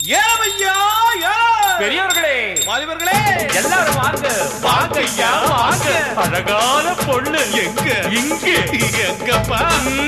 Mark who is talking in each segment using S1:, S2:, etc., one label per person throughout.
S1: ஏமையா
S2: பெரியவர்களே
S1: வாலிபர்களே
S2: எல்லாரும் வாங்க வாங்க ஐயா வாங்க அழகான பொண்ணு
S1: எங்க
S2: இங்க
S1: எங்கப்பா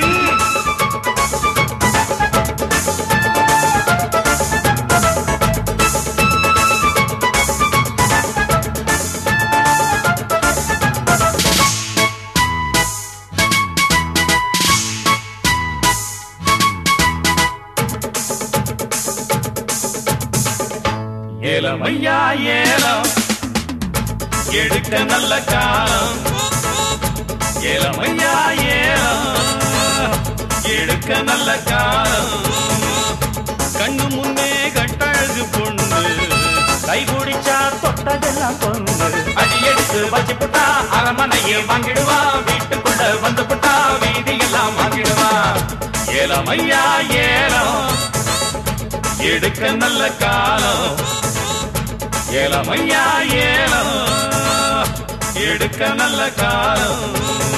S2: ஏலமையா ஏலம் எடுக்க நல்ல காலம் ஏலமையா ஏலம் எடுக்க நல்ல காலம்
S1: கண்ணு முன்னே கட்டழகு பொண்ணு
S2: கை குடிச்சா தொட்டதெல்லாம் பொண்ணு அடி எடுத்து வச்சு புட்டா அரமனையே வாங்கிடுவா வீட்டுக்குள்ள வந்து புட்டா வீதியெல்லாம் வாங்கிடுவா ஏலமையா ஏலம் எடுக்க நல்ல காலம் ஏலமையா ஏலம் எடுக்க நல்ல காலம்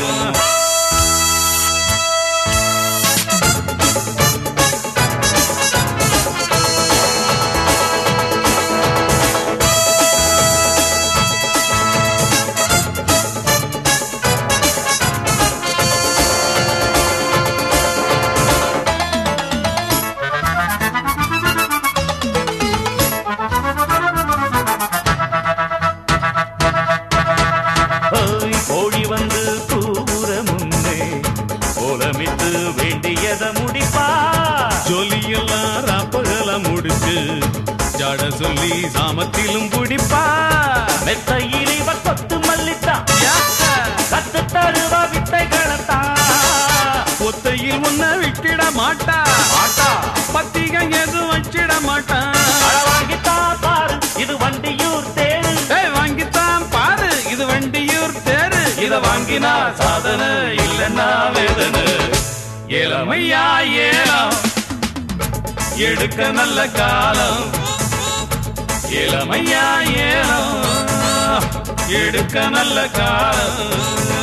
S2: ஓய், கோழி வந்து கூற முன்னே கோலமிட்டு வேண்டியத முடிப்பா
S1: ஜொலியெல்லாம் ராப்பகல முடிச்சு ஜாட சொல்லி சாமத்திலும் பிடிப்பா
S2: மெத்தையில் இவ கொத்து மல்லித்தா கத்து தருவா வித்தைகளத்தான்
S1: ஒத்தையில் உன்ன விட்டிட மாட்டா
S2: ஆட்டா
S1: பத்திகை எதுவும் வச்சிட மாட்டா
S2: அழ வாங்கித்தா பாரு இது வண்டியூர் தேரு
S1: ஏய் வாங்கித்தான் பாரு இது வண்டியூர் தேரு
S2: இத வாங்கினா சாதனை இல்லைன்னா வேதனை ஏலமையா ஏலம் எடுக்க நல்ல காலம் ஏலமையா ஏலம் எடுக்க நல்ல காலம்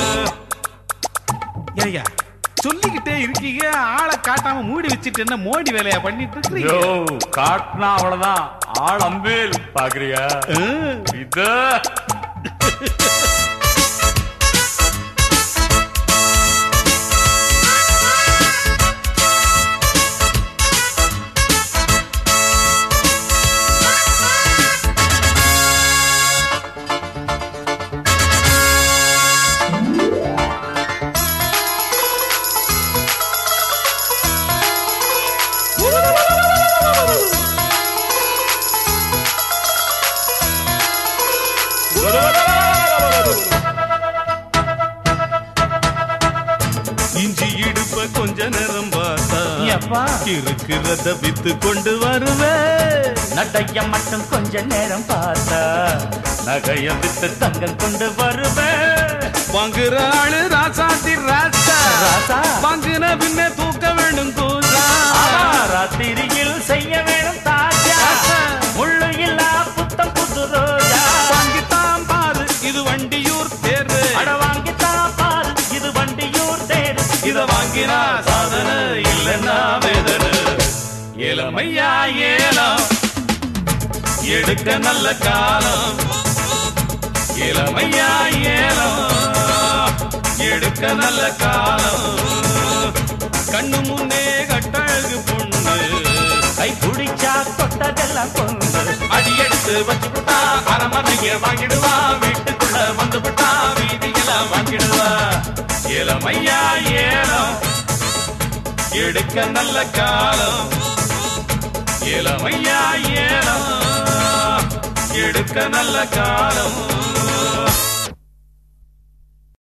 S1: ஏய்யா சொல்லிக்கிட்டே இருக்கீங்க ஆளை காட்டாம மூடி வச்சுட்டு என்ன மோடி வேலையா பண்ணிட்டு இருக்கீங்க
S2: யோ காட்டினா அவ்வளவுதான் ஆள் அம்பேல் பாக்குறியா
S1: ம்.
S2: இத
S1: இஞ்சி இடுப்ப கொஞ்ச நேரம் பார்த்தா
S2: எப்பா
S1: இருக்கிறத வித்து கொண்டு வருவேன்
S2: நடைய மட்டும் கொஞ்ச நேரம் பார்த்தா நகைய வித்து தங்கம் கொண்டு வருவேன்
S1: வாங்குற ஆளு ராசாத்தி ராசா
S2: ராசா.
S1: வாங்குன பின்ன தூக்க வேண்டும் கூசா
S2: ஆமா, ராத்திரியில் செய்ய வேணும் தாஜா
S1: ராசா.
S2: முள்ளு இல்லா புத்தம் புது ரோஜா
S1: வாங்கித்தான் பாரு இது வண்டியூர் தேரு
S2: அட வாங்கித்தா பாரு இது வண்டியூர் தேரு
S1: இத வாங்கினா சாதனை இல்லைன்னா வேதனை
S2: இளமையா ஏலம் எடுக்க நல்ல காலம் இளமையா ஏலம் எடுக்க நல்ல காலம்
S1: கண்ணு முன்னே கட்டழகு பொண்ணு
S2: கை குடிச்சா தொட்டதெல்லாம் பொண்ணு அடி எடுத்து வச்சு விட்டா அரமனைய வாங்கிடுவா வீட்டுக்குள்ள வந்து விட்டா வீதியெல்லாம் வாங்கிடுவா இளமையா ஏலம் எடுக்க நல்ல காலம் இளமையா ஏலம் எடுக்க நல்ல காலம்